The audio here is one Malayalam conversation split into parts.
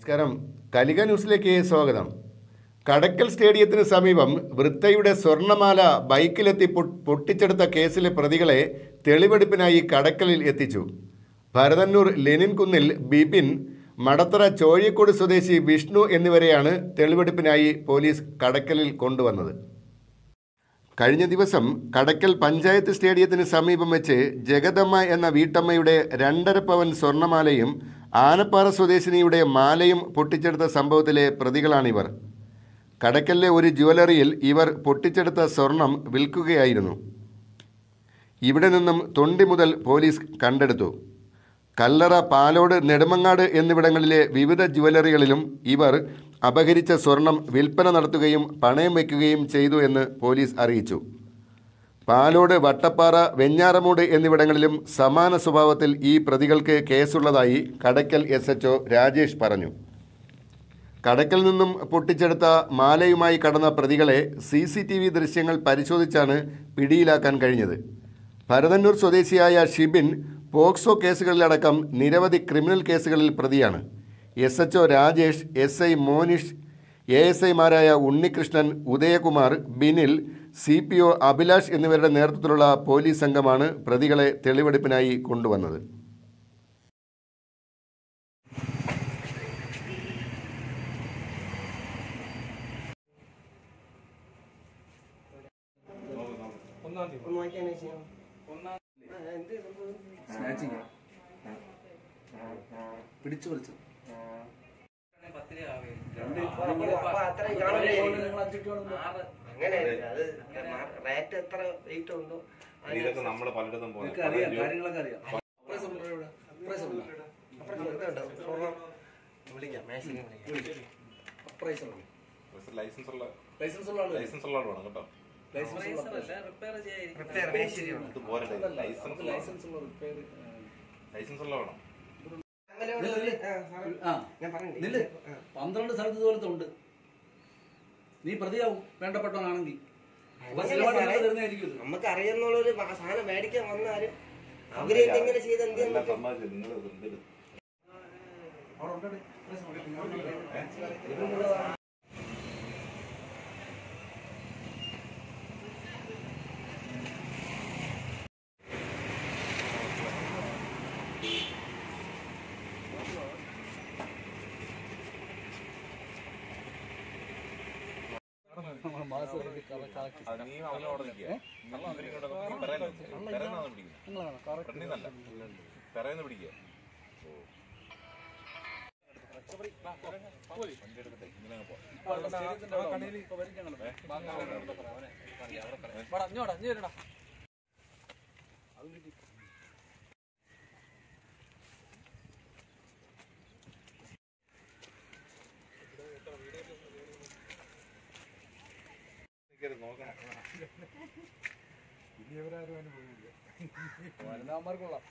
നമസ്കാരം കലിക ന്യൂസിലേക്ക് സ്വാഗതം കടക്കൽ സ്റ്റേഡിയത്തിന് സമീപം വൃത്തയുടെ സ്വർണമാല ബൈക്കിലെത്തി പൊ- പൊട്ടിച്ചെടുത്ത കേസിലെ പ്രതികളെ തെളിവെടുപ്പിനായി കടക്കലിൽ എത്തിച്ചു ഭരതന്നൂർ ലെനിൻ കുന്നിൽ ബിപിൻ മടത്തറ ചോഴിക്കോട് സ്വദേശി വിഷ്ണു എന്നിവരെയാണ് തെളിവെടുപ്പിനായി പോലീസ് കടക്കലിൽ കൊണ്ടുവന്നത് കഴിഞ്ഞ ദിവസം കടക്കൽ പഞ്ചായത്ത് സ്റ്റേഡിയത്തിന് സമീപം വെച്ച് ജഗദമ്മ എന്ന വീട്ടമ്മയുടെ രണ്ടര പവൻ സ്വർണമാലയും ആനപ്പാറ സ്വദേശിനിയുടെ മാലയും പൊട്ടിച്ചെടുത്ത സംഭവത്തിലെ പ്രതികളാണിവർ കടക്കലിലെ ഒരു ജ്വല്ലറിയിൽ ഇവർ പൊട്ടിച്ചെടുത്ത സ്വർണം വിൽക്കുകയായിരുന്നു ഇവിടെ നിന്നും തൊണ്ടി മുതൽ പോലീസ് കണ്ടെടുത്തു കല്ലറ പാലോട് നെടുമങ്ങാട് എന്നിവിടങ്ങളിലെ വിവിധ ജ്വല്ലറികളിലും ഇവർ അപഹരിച്ച സ്വർണം വിൽപ്പന നടത്തുകയും പണയം വയ്ക്കുകയും ചെയ്തു എന്ന് പോലീസ് അറിയിച്ചു പാലോട് വട്ടപ്പാറ വെഞ്ഞാറമൂട് എന്നിവിടങ്ങളിലും സമാന സ്വഭാവത്തിൽ ഈ പ്രതികൾക്ക് കേസുള്ളതായി കടക്കൽ എസ് എച്ച് രാജേഷ് പറഞ്ഞു കടക്കൽ നിന്നും പൊട്ടിച്ചെടുത്ത മാലയുമായി കടന്ന പ്രതികളെ സി സി ടി വി ദൃശ്യങ്ങൾ പരിശോധിച്ചാണ് പിടിയിലാക്കാൻ കഴിഞ്ഞത് ഭരതന്നൂർ സ്വദേശിയായ ഷിബിൻ പോക്സോ കേസുകളിലടക്കം നിരവധി ക്രിമിനൽ കേസുകളിൽ പ്രതിയാണ് S H Rajesh S I Monish A S ഐമാരായ Unnikrishnan Udayakumar Binil C P O Abhilash എന്നിവരുടെ നേതൃത്വത്തിലുള്ള പോലീസ് സംഘമാണ് പ്രതികളെ തെളിവെടുപ്പിനായി കൊണ്ടുവന്നത് സ്നാച്ചിങ് പിടിച്ചു പറിച്ചു അങ്ങനെയല്ല അത് റേറ്റ് എത്ര റേറ്റ് ഉണ്ടോ ഇതൊക്കെ നമ്മള് പലയിടത്തും പോയി നിങ്ങൾക്ക് അറിയാം കാര്യങ്ങളൊക്കെ അറിയാം അപ്രൈസ് ഉണ്ടോ ഇവിടെ? അപ്രൈസ് ഉണ്ടോ? അപ്പുറത്ത് ഇതുണ്ട് സ്വർണ്ണം വിളിക്കാം മേശിനെ വിളിക്കാം അപ്രൈസ് ഉണ്ടോ? ലൈസൻസ് ഉള്ള ലൈസൻസ് ഉള്ള ആള് ലൈസൻസ് ഉള്ള ആൾ വേണം കേട്ടോ ലൈസൻസ് ഉള്ള അപ്രൈസ്. റിപ്പയർ മേശിരി ഉണ്ട് ഇത് പോരട്ടെ അതല്ല, ലൈസൻസ് നമുക്ക് ഉള്ള ലൈസൻസ് ഉള്ള റിപ്പയർ ലൈസൻസ് ഉള്ള വേണം അങ്ങനെയുള്ള ഒരു- ആ, സാറേ, ആ ഞാൻ പറഞ്ഞില്ലേ? നില്ല് ആ. പന്ത്രണ്ട് സ്ഥലത്ത് ഇതുപോലത്തെ ഉണ്ട് നീ പ്രതിയാവും വേണ്ടപ്പെട്ടവനാണെങ്കിൽ അപ്പൊ അങ്ങനെ സ്ഥിരമായിട്ട് സാറേ. നിങ്ങൾക്ക് തരുന്നതായിരിക്കും ഇത്. നമുക്ക് അറിയുന്നുള്ളൊരു സാധനം മേടിക്കാൻ വന്നാലും അവര് എന്തെങ്കിലും ചെയ്ത് എന്ത് ചെയ്യാൻ എല്ലാം പറ്റും സമ്മതിച്ചു നിങ്ങൾ എന്തെങ്കിലും അവിടെ ഉണ്ടോടെ? അപ്രൈസ് ഉണ്ടോ? അത് നീ അവനെ അവിടെ നിൽക്കുക നീ ഇവരിങ്ങോട്ട് നീ പറയുന്നത് പറയുന്നതാണ് പിടിക്കുന്നത് ഫ്രണ്ടിന്നല്ല പറയുന്ന പിടിക്കുക വണ്ടി എടുക്കട്ടെ ഇങ്ങനെ അങ്ങ് പോ നിൽക്കരുത്, നോക്കണം വനിതാമാർക്കുള്ള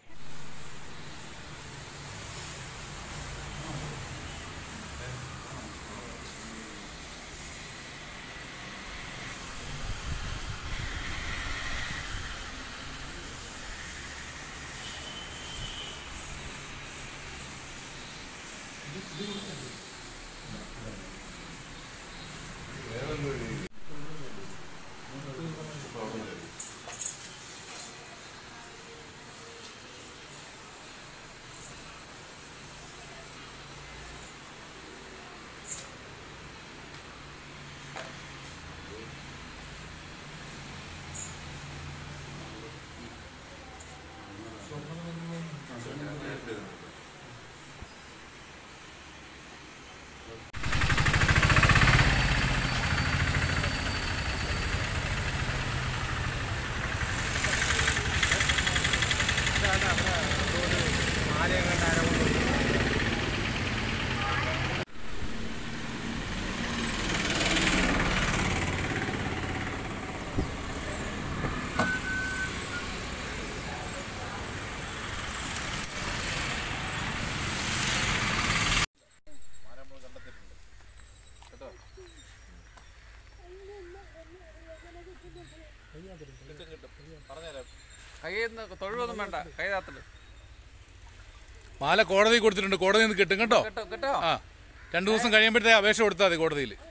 കയ്യിൽ തൊഴിലൊന്നും വേണ്ട കൈതാത്തില് മാല കോടതി കൊടുത്തിട്ടുണ്ട് കോടതി നിന്ന് കിട്ടും കേട്ടോ കേട്ടോ കേട്ടോ ആ രണ്ടു ദിവസം കഴിയുമ്പോഴത്തേ അപേക്ഷ കൊടുത്താൽ മതി കോടതിയിൽ